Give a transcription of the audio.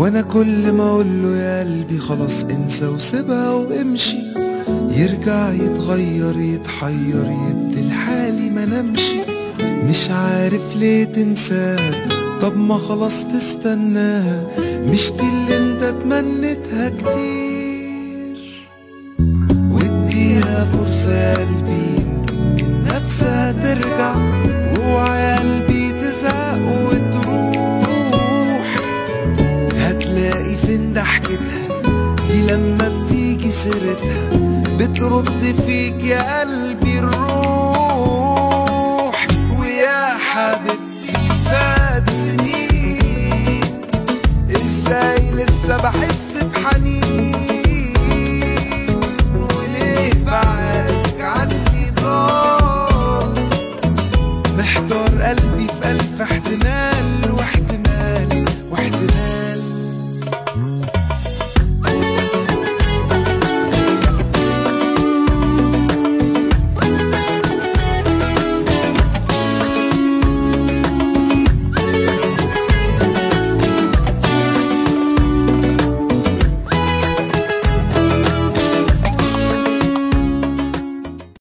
وانا كل ما اقوله يا قلبي خلاص انسى وسيبها وامشي يرجع يتغير يتحير يبدل حالي ما نمشي مش عارف ليه تنساها طب ما خلاص تستناها مش دي اللي انت تمنيتها كتير واديها فرصة يا قلبي يمكن نفسها ترجع واوعى يا قلبي تزهق وتروح هتلاقي فين ضحكتها دي لما بتيجي سيرتها بترد فيك يا قلبي الروح ويا حبيبتي فات سنين ازاي لسه بحس بحنين وليه بعدك عني ضال محتار قلبي في ألف احتمال